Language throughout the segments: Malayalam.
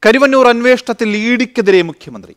കരുവന്നൂർ അന്വേഷണത്തിൽ ഇഡിക്കെതിരെ മുഖ്യമന്ത്രി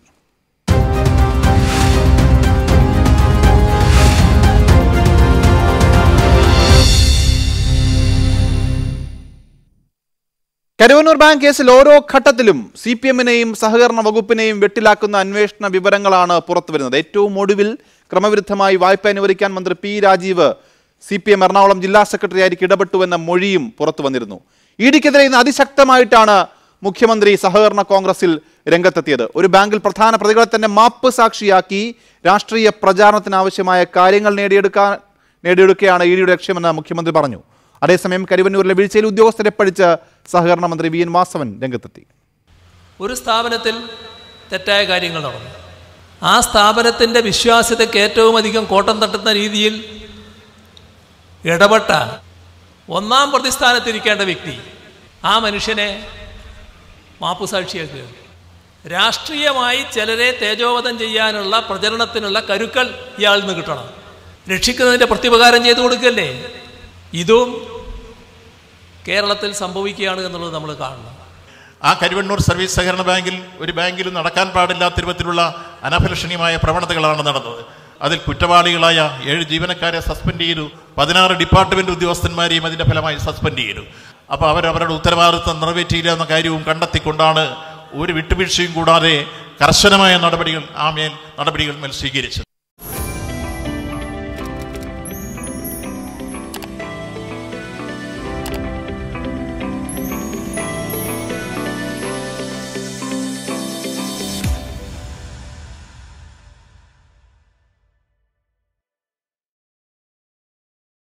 കരുവന്നൂർ ബാങ്ക് കേസിൽ ഓരോ ഘട്ടത്തിലും സി പി എമ്മിനെയും സഹകരണ വകുപ്പിനെയും വെട്ടിലാക്കുന്ന അന്വേഷണ വിവരങ്ങളാണ് പുറത്തുവരുന്നത് ഏറ്റവും ഒടുവിൽ ക്രമവിരുദ്ധമായി വായ്പ അനുവദിക്കാൻ മന്ത്രി P Rajeev C P M Ernakulam ജില്ലാ സെക്രട്ടറി ആയിരിക്കും ഇടപെട്ടുവെന്ന മൊഴിയും പുറത്തു വന്നിരുന്നു ഇഡിക്കെതിരെ ഇന്ന് അതിശക്തമായിട്ടാണ് മുഖ്യമന്ത്രി സഹകരണ കോൺഗ്രസിൽ രംഗത്തെത്തിയത് ഒരു ബാങ്കിൽ പ്രധാന പ്രതികളെ തന്നെ മാപ്പ് സാക്ഷിയാക്കി രാഷ്ട്രീയ പ്രചാരണത്തിന് ആവശ്യമായ കാര്യങ്ങൾ നേടിയെടുക്കാൻ നേടിയെടുക്കുകയാണ് ഇഡിയുടെ ലക്ഷ്യമെന്ന് മുഖ്യമന്ത്രി പറഞ്ഞു അതേസമയം കരുവന്നൂരിലെ വീഴ്ചയിൽ ഉദ്യോഗസ്ഥരെ പഠിച്ച് സഹകരണ മന്ത്രി വി എൻ വാസവൻ രംഗത്തെത്തി ഒരു സ്ഥാപനത്തിൽ തെറ്റായ കാര്യങ്ങൾ നടന്നു ആ സ്ഥാപനത്തിൻ്റെ വിശ്വാസ്യതയ്ക്ക് ഏറ്റവും അധികം കോട്ടം തട്ടുന്ന രീതിയിൽ ഇടപെട്ട ഒന്നാം പ്രതിസ്ഥാനത്തിരിക്കേണ്ട വ്യക്തി ആ മനുഷ്യനെ മാപ്പുസാക്ഷിയാക്കുക രാഷ്ട്രീയമായി ചിലരെ തേജോവധം ചെയ്യാനുള്ള പ്രചരണത്തിനുള്ള കരുക്കൾ ഇയാളിൽ നിന്ന് കിട്ടണം രക്ഷിക്കുന്നതിൻ്റെ പ്രത്യുപകാരം ചെയ്തു കൊടുക്കല്ലേ ഇതും കേരളത്തിൽ സംഭവിക്കുകയാണ് എന്നുള്ളത് നമ്മൾ കാണണം ആ കരുവണ്ണൂർ സർവീസ് സഹകരണ ബാങ്കിൽ ഒരു ബാങ്കിലും നടക്കാൻ പാടില്ലാത്ത രൂപത്തിലുള്ള അനഭിലഷണീയമായ പ്രവണതകളാണ് നടന്നത് അതിൽ കുറ്റവാളികളായ ഏഴ് ജീവനക്കാരെ സസ്പെൻഡ് ചെയ്തു പതിനാറ് ഡിപ്പാർട്ട്മെന്റ് ഉദ്യോഗസ്ഥന്മാരെയും അതിന്റെ ഫലമായി സസ്പെൻഡ് ചെയ്തു അപ്പോൾ അവരവരുടെ ഉത്തരവാദിത്വം നിറവേറ്റിയില്ല എന്ന കാര്യവും കണ്ടെത്തിക്കൊണ്ടാണ് ഒരു വിട്ടുവീഴ്ചയും കൂടാതെ കർശനമായ നടപടികൾ ആ മേൽ നടപടികൾ മേൽ സ്വീകരിച്ചത്